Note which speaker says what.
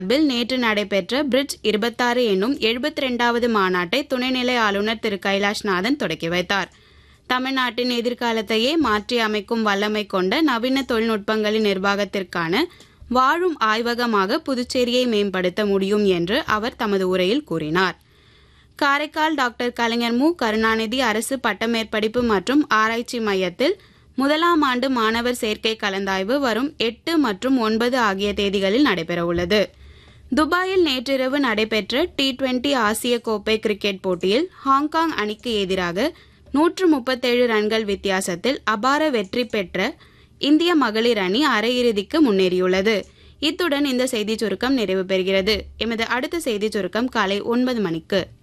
Speaker 1: சார்பில் நேற்று நடைபெற்ற பிரிட்ஜ் இருபத்தாறு என்னும் எழுபத்தி ரெண்டாவது மாநாட்டை துணைநிலை ஆளுநர் திரு கைலாஷ்நாதன் தொடக்கி வைத்தார் தமிழ்நாட்டின் எதிர்காலத்தையே மாற்றி அமைக்கும் வல்லமை கொண்ட நவீன தொழில்நுட்பங்களின் நிர்வாகத்திற்கான வாழும் ஆய்வகமாக புதுச்சேரியை மேம்படுத்த முடியும் என்று அவர் தமது உரையில் கூறினார் காரைக்கால் டாக்டர் கலைஞர் மு கருணாநிதி அரசு பட்டமேற்படிப்பு மற்றும் ஆராய்ச்சி மையத்தில் முதலாம் ஆண்டு மாணவர் சேர்க்கை கலந்தாய்வு வரும் எட்டு மற்றும் ஒன்பது ஆகிய தேதிகளில் நடைபெறவுள்ளது துபாயில் நேற்றிரவு நடைபெற்ற டி டுவெண்டி ஆசிய கோப்பை கிரிக்கெட் போட்டியில் ஹாங்காங் அணிக்கு எதிராக நூற்று முப்பத்தேழு ரன்கள் வித்தியாசத்தில் அபார வெற்றி பெற்ற இந்திய மகளிர் அணி அரையிறுதிக்கு முன்னேறியுள்ளது இத்துடன் இந்த செய்திச் சுருக்கம் நிறைவு பெறுகிறது எமது அடுத்த செய்திச் சுருக்கம் காலை ஒன்பது மணிக்கு